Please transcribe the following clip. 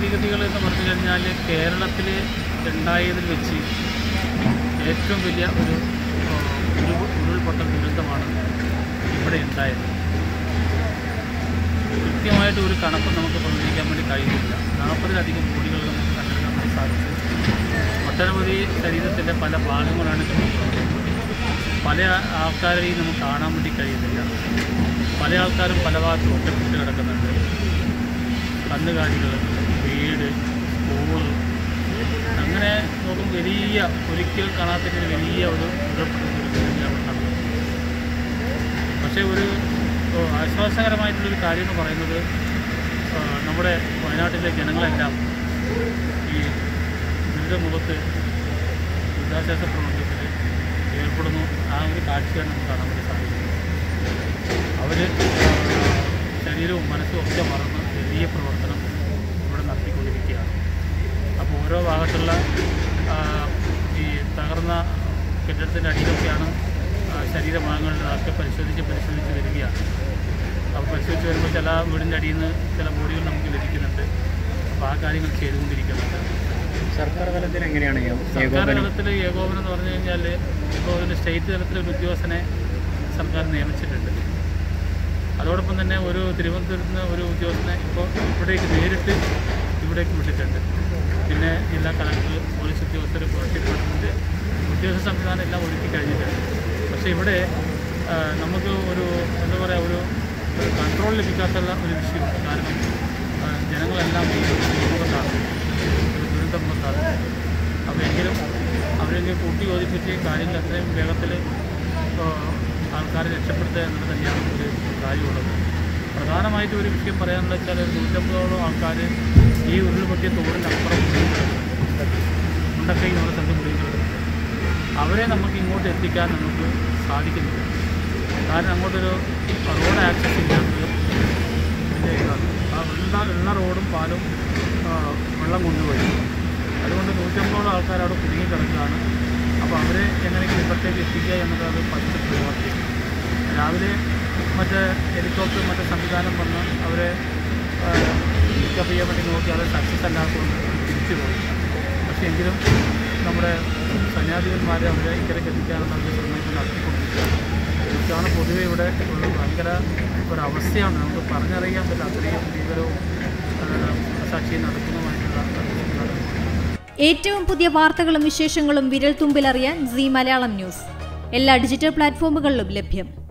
സ്ഥിതിഗതികൾ എന്ന് പറഞ്ഞു കഴിഞ്ഞാൽ കേരളത്തിൽ ഉണ്ടായതിൽ വെച്ച് ഏറ്റവും വലിയ ഒരു ആ, ഉരുൾ ഉരുൾപൊട്ടൽ ദുരന്തമാണ് ഇവിടെ ഉണ്ടായത് കൃത്യമായിട്ട് ഒരു കണക്ക് നമുക്ക് പ്രവചിക്കാൻ വേണ്ടി കഴിയുന്നില്ല നാൽപ്പതിലധികം കോടികൾ നമുക്ക് കണ്ടെത്താൻ വേണ്ടി സാധിച്ചു ഒട്ടനവധി ശരീരത്തിൻ്റെ പല ഭാഗങ്ങളാണ് കിട്ടുന്നത് പല ആൾക്കാരെയും നമുക്ക് കാണാൻ വേണ്ടി കഴിയുന്നില്ല പല ആൾക്കാരും പല ഭാഗത്തും ഒറ്റപ്പെട്ട് കിടക്കുന്നുണ്ട് കന്നുകാലികൾ വീട് സ്കൂൾ അങ്ങനെ നോക്കും വലിയ ഒരിക്കലും കാണാത്തൊരു വലിയ ഒരു ഉരുൾപൊട്ടൽ ദുരന്തം അവിടെ നടന്നു പക്ഷേ ഒരു ഓ, ആശ്വാസകരമായിട്ടുള്ളൊരു കാര്യം എന്ന് പറയുന്നത് ആ, നമ്മുടെ വയനാട്ടിലെ ജനങ്ങളെല്ലാം ഈ ദുരിതമുഖത്ത് ദുരിതാശ്വാസ പ്രവർത്തനത്തിൽ ഏർപ്പെടുന്നു ആ ഒരു കാഴ്ചയാണ് നമുക്ക് കാണാൻ വേണ്ടി സാധിക്കുന്നത് അവർ ശരീരവും മനസ്സും ഒക്കെ മറന്ന് വലിയ പ്രവർത്തനം ഇവിടെ നടത്തിക്കൊണ്ടിരിക്കുകയാണ് അപ്പോൾ ഓരോ ഭാഗത്തുള്ള ആ, ഈ തകർന്ന കെട്ടിടത്തിൻ്റെ അടിയിലൊക്കെയാണ് ആ, ശരീരഭാഗങ്ങളിലൊക്കെ പരിശോധിച്ച് പരിശോധിച്ച് വരികയാണ് അപ്പോൾ പരിശോധിച്ച് വരുമ്പോൾ ചില വീടിൻ്റെ അടിയിൽ നിന്ന് ചില ബോഡികൾ നമുക്ക് ലഭിക്കുന്നുണ്ട് അപ്പോൾ ആ കാര്യങ്ങൾ ചെയ്തുകൊണ്ടിരിക്കുന്നുണ്ട് സർക്കാർ തലത്തിൽ എങ്ങനെയാണ് ഈ സർക്കാർ ഏകോപനം തലത്തിൽ ഏകോപനം എന്ന് പറഞ്ഞു കഴിഞ്ഞാൽ ഇപ്പോൾ ഒരു സ്റ്റേറ്റ് തലത്തിൽ ഒരു ഉദ്യോഗസ്ഥനെ സർക്കാർ നിയമിച്ചിട്ടുണ്ട് അതോടൊപ്പം തന്നെ ഒരു തിരുവനന്തപുരത്ത് നിന്ന് ഒരു ഉദ്യോഗസ്ഥനെ ഇപ്പോൾ ഇവിടേക്ക് നേരിട്ട് ഇവിടേക്ക് വിട്ടിട്ടുണ്ട് പിന്നെ ജില്ലാ കളക്ടർ പോലീസ് ഉദ്യോഗസ്ഥർ ഫോറസ്റ്റ് ഡിപ്പാർട്ട്മെൻറ്റ് ഉദ്യോഗസ്ഥ സംവിധാനം എല്ലാം ഒരുക്കി കഴിഞ്ഞിട്ടുണ്ട് പക്ഷേ ഇവിടെ ആ, നമുക്ക് ഒരു എന്താ പറയുക ഒരു കൺട്രോൾ ലഭിക്കാത്തുള്ള ഒരു വിഷയമുണ്ട് കാരണം ആ, ജനങ്ങളെല്ലാം ഈ ദുരന്തമുഖത്താണ് ഒരു ദുരന്തമുഖത്താണ് അപ്പോൾ എങ്കിലും അവരെങ്കിൽ കൂട്ടി യോജിപ്പിച്ച് കാര്യങ്ങൾ എത്രയും വേഗത്തിൽ ആൾക്കാരെ രക്ഷപ്പെടുത്തുക എന്നുള്ളത് തന്നെയാണ് ഒരു കാര്യമുള്ളത് പ്രധാനമായിട്ടും ഒരു വിഷയം പറയാനുള്ള വെച്ചാൽ ഒരു നൂറ്റമ്പതോളം ആൾക്കാർ ഈ ഉരുൾപൊട്ടിയ തോടിനപ്പുറം മുണ്ടക്കൈ നമ്മുടെ സ്ഥലത്ത് കുടിക്കുന്നത് അവരെ നമുക്ക് ഇങ്ങോട്ട് എത്തിക്കാൻ നമുക്ക് സാധിക്കുന്നില്ല കാരണം അങ്ങോട്ടൊരു റോഡ് ആക്സസ് ഇല്ലാത്തത് ഇതിൻ്റെ ഇതാണ് ആ ഉള്ള ഉള്ള റോഡും പാലും ആ, വെള്ളം കൊണ്ടുപോയി അതുകൊണ്ട് നൂറ്റമ്പതോളം ആൾക്കാർ അവിടെ കുടുങ്ങി കിടക്കുകയാണ് അപ്പോൾ അവരെ എങ്ങനെയെങ്കിലും ഇപ്പുറത്തേക്ക് എത്തിക്കുക എന്നുള്ളത് ഫസ്റ്റ് പ്രയോറിറ്റി രാവിലെ മറ്റേ ഹെലികോപ്റ്റർ മറ്റേ സംവിധാനം വന്ന് അവരെ പിക്കപ്പ് ചെയ്യാൻ വേണ്ടി നോക്കി അത് സക്സസ് അല്ലാത്തതുകൊണ്ട് തിരിച്ചു പോയി പക്ഷേ എങ്കിലും നമ്മുടെ സൈന്യാധിപന്മാരെ അവരെ ഇക്കരയ്ക്ക് എത്തിക്കാനുള്ള ഒരു ശ്രമങ്ങൾ നടത്തിക്കൊണ്ടിരിക്കുകയാണ് ഇതാണ് പൊതുവെ ഇവിടെ ഉള്ളത് ഭയങ്കര ഒരവസ്ഥയാണ് നമുക്ക് പറഞ്ഞറിയാൻ പറ്റില്ല അത്രയും ഭീകരവും സാക്ഷിയും നടക്കുന്നതുമായിട്ടുള്ള പ്രദേശങ്ങളാണ് ഏറ്റവും പുതിയ വാർത്തകളും വിശേഷങ്ങളും വിരൽ തുമ്പിലറിയാൻ സി മലയാളം ന്യൂസ് എല്ലാ ഡിജിറ്റൽ പ്ലാറ്റ്ഫോമുകളിലും ലഭ്യം